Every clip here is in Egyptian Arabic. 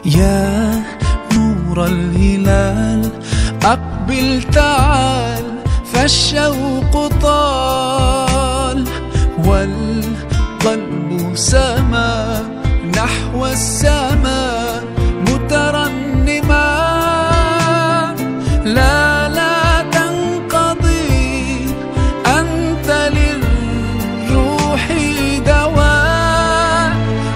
يا نور الهلال أقبل تعال فالشوق طال والقلب سما نحو السماء مترنما لا لا تنقضي أنت للروح دواء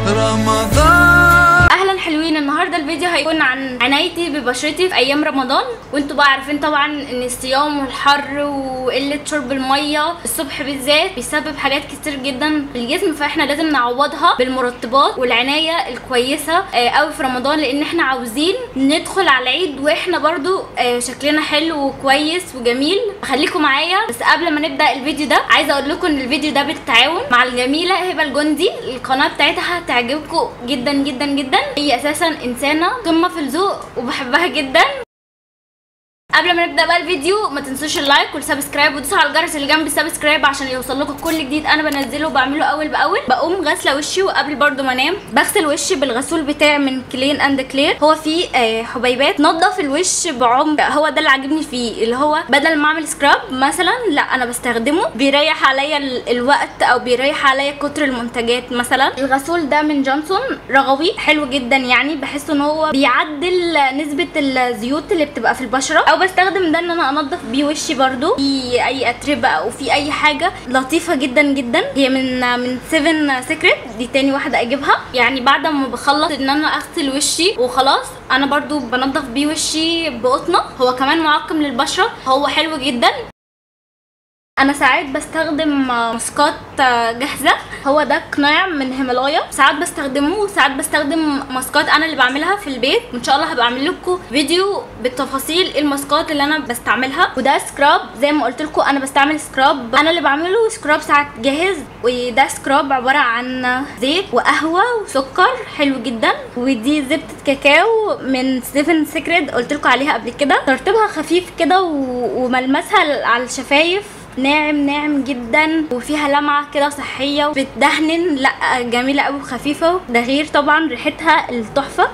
رمضان اهلا حلوين النهارده الفيديو هيكون عن عنايتي ببشرتي في ايام رمضان وانتوا بقى عارفين طبعا ان الصيام والحر وقله شرب الميه الصبح بالذات بيسبب حاجات كتير جدا في الجسم فاحنا لازم نعوضها بالمرطبات والعنايه الكويسه آه، قوي في رمضان لان احنا عاوزين ندخل على العيد واحنا برضو آه، شكلنا حلو وكويس وجميل خليكم معايا بس قبل ما نبدا الفيديو ده عايزه اقول لكم ان الفيديو ده بالتعاون مع الجميله هبه الجندي القناه بتاعتها هتعجبكم جدا جدا جدا هي اساسا انسانه قمه في الذوق وبحبها جدا قبل ما نبدا بقى الفيديو ما تنسوش اللايك والسبسكرايب وتدوسوا على الجرس اللي جنب السبسكرايب عشان يوصل لكم كل جديد انا بنزله وبعمله اول باول بقوم غاسله وشي وقبل برضو ما انام بغسل وشي بالغسول بتاعي من كلين اند كلير هو فيه آه، حبيبات نضف الوش بعمق هو ده اللي عاجبني فيه اللي هو بدل ما اعمل سكراب مثلا لا انا بستخدمه بيريح عليا ال- الوقت او بيريح عليا كتر المنتجات مثلا الغسول ده من جونسون رغوي حلو جدا يعني بحس ان هو بيعدل نسبه الزيوت اللي بتبقى في البشره او بستخدم ده ان انا انضف بيه وشي برضو في اي اتربه او في اي حاجه لطيفه جدا جدا هي من من 7 سيكريت دي تاني واحده اجيبها يعني بعد ما بخلص ان انا اغسل وشي وخلاص انا برضو بنضف بيه وشي بقطنه هو كمان معقم للبشره هو حلو جدا انا ساعات بستخدم ماسكات جاهزه هو ده قناع من هيمالايا ساعات بستخدمه وساعات بستخدم ماسكات انا اللي بعملها في البيت وان شاء الله هبقى اعمل لكم فيديو بالتفاصيل إيه الماسكات اللي انا بستعملها وده سكراب زي ما قلت لكم انا بستعمل سكراب انا اللي بعمله سكراب ساعات جاهز وده سكراب عباره عن زيت وقهوه وسكر حلو جدا ودي زبده كاكاو من 7 سيكريت قلت لكم عليها قبل كده ترطيبها خفيف كده و- وملمسها على الشفايف ناعم ناعم جدا وفيها لمعه كده صحيه بتدهن لا جميله قوي وخفيفه ده غير طبعا ريحتها التحفه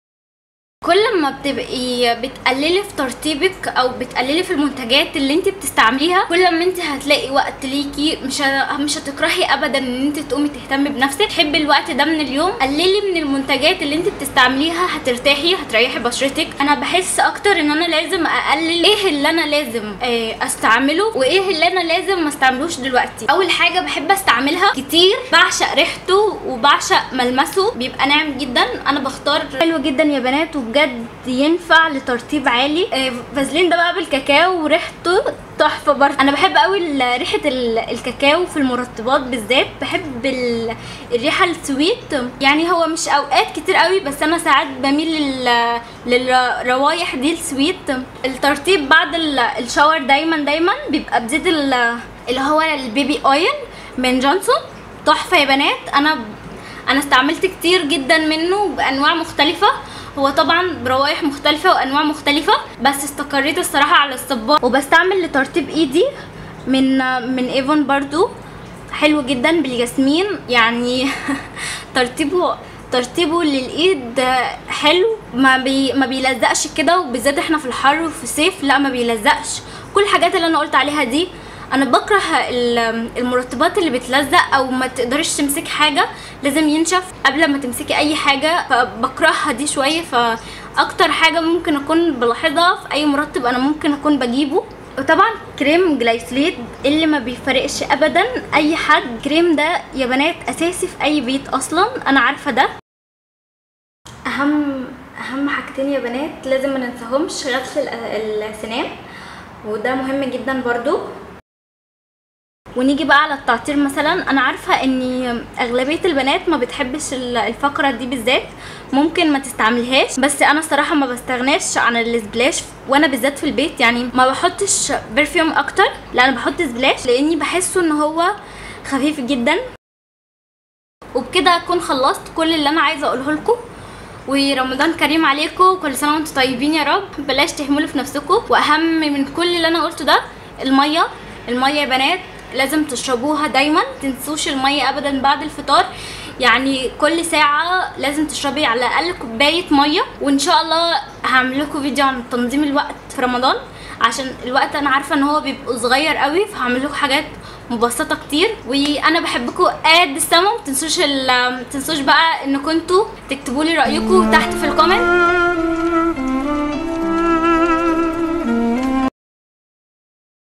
كل ما بتبقي بتقللي في ترطيبك او بتقللي في المنتجات اللي انت بتستعمليها كل ما انت هتلاقي وقت ليكي مش ه- مش هتكرهي ابدا ان انت تقومي تهتمي بنفسك تحبي الوقت ده من اليوم قللي من المنتجات اللي انت بتستعمليها هترتاحي هتريحي بشرتك انا بحس اكتر ان انا لازم اقلل ايه اللي انا لازم آه، استعمله وايه اللي انا لازم ما استعملوش دلوقتي اول حاجه بحب استعملها كتير بعشق ريحته وبعشق ملمسه بيبقى ناعم جدا انا بختار حلو جدا يا بنات وبجد ينفع لترطيب عالي آه، فازلين ده بقى بالكاكاو وريحته تحفه برضه انا بحب قوي ال- ريحه ال- الكاكاو في المرطبات بالذات بحب ال- الريحه السويت يعني هو مش اوقات كتير قوي بس انا ساعات بميل لل للروايح دي السويت الترطيب بعد ال- الشاور دايما دايما بيبقى بزيت ال- اللي هو البيبي اويل من جونسون تحفه يا بنات انا انا استعملت كتير جدا منه بانواع مختلفه هو طبعا بروايح مختلفه وانواع مختلفه بس استقريت الصراحه على الصباط وبستعمل لترطيب ايدي من من ايفون برضو حلو جدا بالياسمين يعني ترتيبه ترتيبه للايد حلو ما بي ما بيلزقش كده وبالذات احنا في الحر وفي الصيف لا ما بيلزقش كل الحاجات اللي انا قلت عليها دي انا بكره ال- المرطبات اللي بتلزق او ما تقدرش تمسك حاجه لازم ينشف قبل ما تمسكي اي حاجه فبكرهها دي شويه فاكتر حاجه ممكن اكون بلاحظها في اي مرطب انا ممكن اكون بجيبه وطبعا كريم جلايسليت اللي ما بيفرقش ابدا اي حد كريم ده يا بنات اساسي في اي بيت اصلا انا عارفه ده اهم اهم حاجتين يا بنات لازم ما ننساهمش غسل ال- السنان وده مهم جدا برضو ونيجي بقى على التعطير مثلا انا عارفه ان اغلبيه البنات ما بتحبش ال- الفقره دي بالذات ممكن ما تستعملهاش بس انا الصراحه ما بستغناش عن السبلاش وانا بالذات في البيت يعني ما بحطش برفيوم اكتر لا انا بحط سبلاش لاني بحسه ان هو خفيف جدا وبكده اكون خلصت كل اللي انا عايزه اقوله لكم ورمضان كريم عليكم كل سنه وانتم طيبين يا رب بلاش تهملوا في نفسكم واهم من كل اللي انا قلته ده الميه الميه يا بنات لازم تشربوها دايما تنسوش الميه ابدا بعد الفطار يعني كل ساعه لازم تشربي على الاقل كوبايه ميه وان شاء الله هعمل لكم فيديو عن تنظيم الوقت في رمضان عشان الوقت انا عارفه ان هو بيبقى صغير قوي فهعمل لكم حاجات مبسطه كتير وانا بحبكم قد السما متنسوش ال- متنسوش بقى ان كنتوا تكتبوا لي رايكم تحت في الكومنت